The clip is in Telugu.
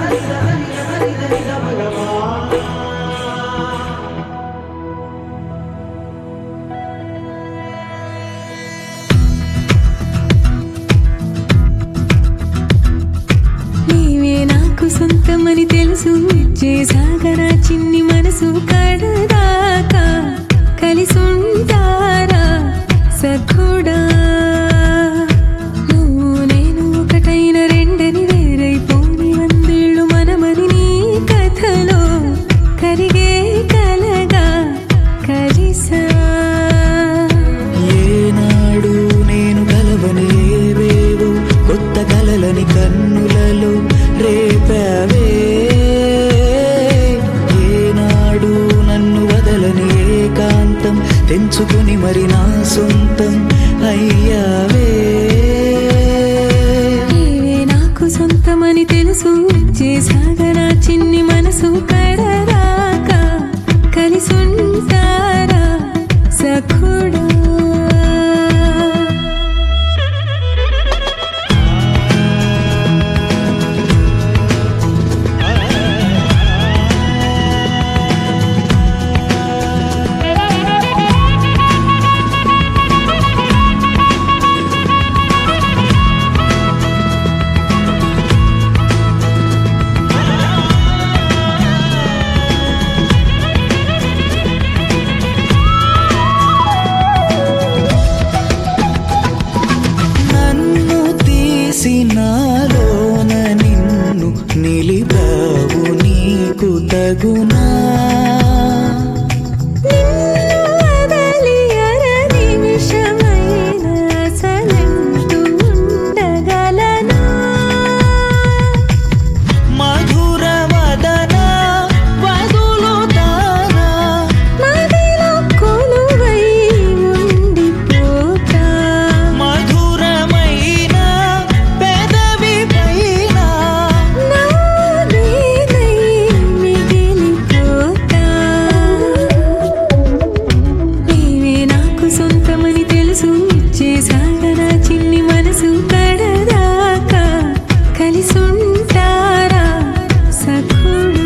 నీవే నాకు సొంతమని తెలుసు చేసాగా నా చిన్ని మనసు కడదాకా కలిసుంటారా సఖుడా నువ్వు నేను ఒకటైన రెండని వేరైపోని వందేళ్ళు మనమని నీ కథలో కరిగే కలగా కలిసా ఏనాడు నేను కలవని ఏవేవో కొత్త కలలని కన్నులలో రేపావే ఏనాడు నన్ను వదలని ఏకాంతం తెంచుకుని మరి నా సొంతం అయ్యావే నీవే నాకు సొంతమని తెలుసు చేసాగా నా చిన్ని మనసు కడరాక కలిసుంటారా సఖుడా నన్ను తీసినాలోన నిన్ను నిలిపావు నీకు తగునా వదలి అర నిమిషమైన అసలంటూ ఉండగలనా మధుర వదన వదులుతానా మదిలో కొలువై ఉండిపోతా మధురమైన పెదవి పైన నాదేనై మిగిలిపోతా నీవే నాకు సొంతమని తెలుసు చేసాగా నా చిన్ని మనసు కడదాకా కలిసుంటారా సఖుడా